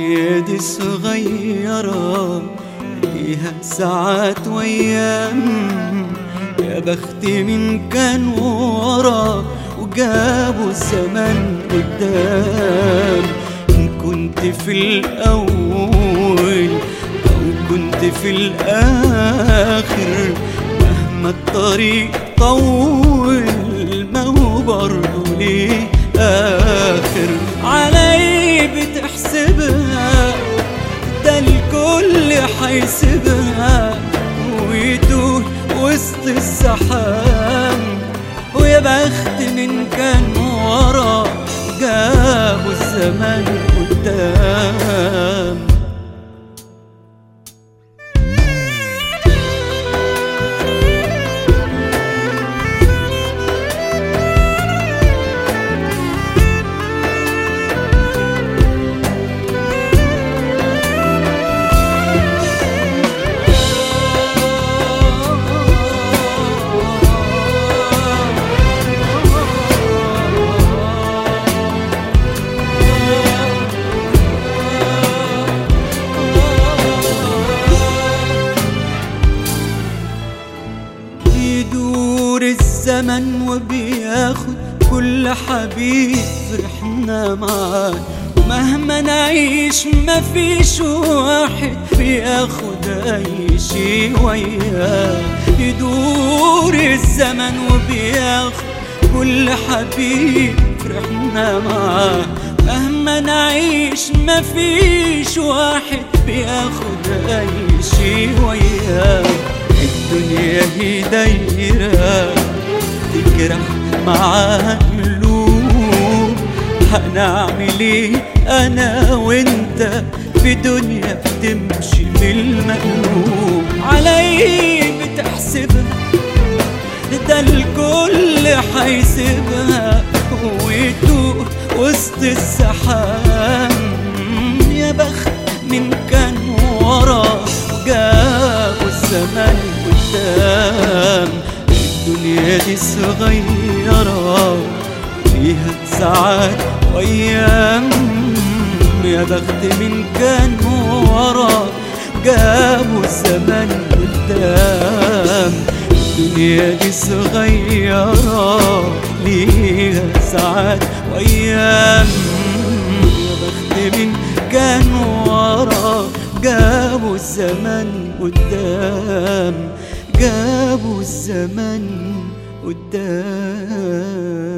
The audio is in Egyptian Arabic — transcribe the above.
الدنيا دي صغيرة فيها ساعات وأيام يا بخت من كان ورا وجابوا الزمن قدام إن كنت في الأول أو كنت في الآخر مهما الطريق طول ما هو برضه ليه آخر علي بتحسبها ده الكل حيسيبها ويتوه وسط الزحام ويا بخت من كان ورا جابوا الزمان قدام بيدور الزمن وبياخد كل حبيب فرحنا معاه مهما نعيش مفيش واحد بياخد اي شي وياه يدور الزمن وبياخد كل حبيب فرحنا معاه مهما نعيش مفيش واحد بياخد اي شي وياه الدنيا هي دايرة تجرح معاها قلوب هنعمل ايه انا وانت في دنيا بتمشي بالمقلوب علي بتحسبها ده الكل حيسيبها ويتوه وسط الزحام يا بخت من كان ورا جابوا الزمان قدام الدنيا دي صغيرة فيها ساعات وأيام يا بخت من كان ورا جابوا الزمان قدام الدنيا دي صغيرة ليها ساعات وأيام يا بخت من كان ورا جابوا الزمن قدام جابوا الزمن قدام